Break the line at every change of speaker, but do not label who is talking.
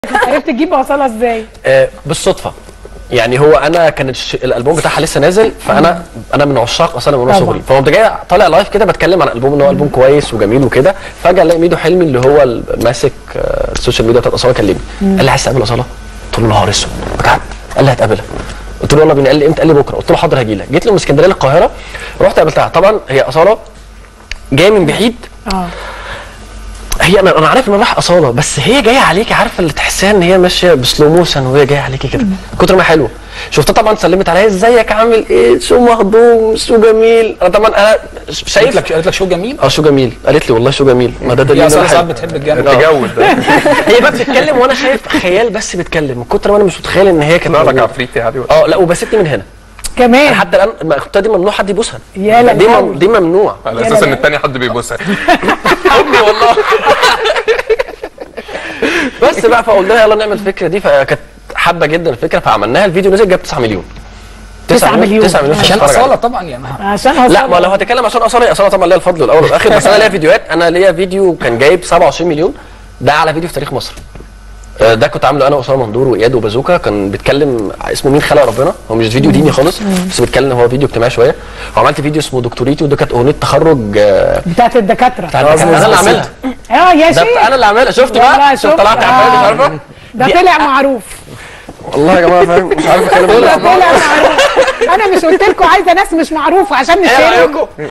عرفت تجيب اصاله ازاي
آه، بالصدفه يعني هو انا كان الش- الالبوم بتاعها لسه نازل فانا انا من عشاق اصلا من وانا
طبعا.
صغري فقمت جاي طالع لايف كده بتكلم عن الالبوم ان هو البوم كويس وجميل وكده فجاه الاقي ميدو حلمي اللي هو ال- ماسك آه، السوشيال ميديا بتاعت اصاله كلمني قال لي عايز تقابل اصاله قلت له نهار اسود بجد قال لي هتقابلها قلت له يلا بينا قال لي امتى قال لي بكره قلت له حاضر هجي لك جيت له من اسكندريه للقاهره رحت قابلتها طبعا هي اصاله جايه من بعيد
اه
هي انا انا عارف ان راح اصاله بس هي جايه عليكي عارفه اللي تحسها ان هي ماشيه بسلو موشن وهي جايه عليكي كده كتر ما حلوه شفتها طبعا سلمت عليا ازيك عامل ايه شو مهضوم شو جميل انا طبعا انا
قالت
شايف
لك قالت لك شو جميل
اه شو جميل قالت لي والله شو جميل ما ده دليل
يا
إن أنا
اصلا ساعات
حلو.
بتحب الجمال
التجول ده
هي بقى بتتكلم وانا شايف خيال بس بتكلم من كتر ما انا مش متخيل ان هي كانت
طلع لك
موجودة.
عفريت يا حبيبي
اه لا وبستني من هنا
كمان
حتى الان الخطه دي ممنوع حد يبوسها
يا لا
دي
لا.
مم... دي ممنوع
على
يا
اساس
لا.
ان التاني حد بيبوسها
امي والله بس بقى فقلت لها يلا نعمل الفكره دي فكانت حابه جدا الفكره فعملناها الفيديو نزل جاب 9 مليون
9 مليون.
9 مليون
عشان
تتفرج عليه.
اصاله طبعا يعني
عشان اصاله
لا ما لو هتكلم عشان اصاله هي اصاله طبعا ليها الفضل الاول والاخر بس انا ليا فيديوهات انا ليا فيديو كان جايب 27 مليون ده اعلى فيديو في تاريخ مصر آه، ده كنت عامله انا واسامه مندور واياد وبازوكا كان بيتكلم اسمه مين خلق ربنا هو مش فيديو ديني خالص بس بيتكلم هو فيديو اجتماعي شويه وعملت فيديو اسمه دكتوريتي وده كانت اغنيه تخرج آه،
بتاعت الدكاتره
بتاعت انا اللي عاملها
اه يا
ده
شيخ
بتاع- انا اللي عاملها شفت
والله
بقى شفت
شفت.
طلعت عارفه مش
آه.
عارفه
ده
دي-
طلع معروف
والله يا جماعه فاهم مش عارف اتكلم
ده
ولا
طلع معروف انا مش قلت لكم عايزه ناس مش معروفه عشان
ايه
نشتري
رايكم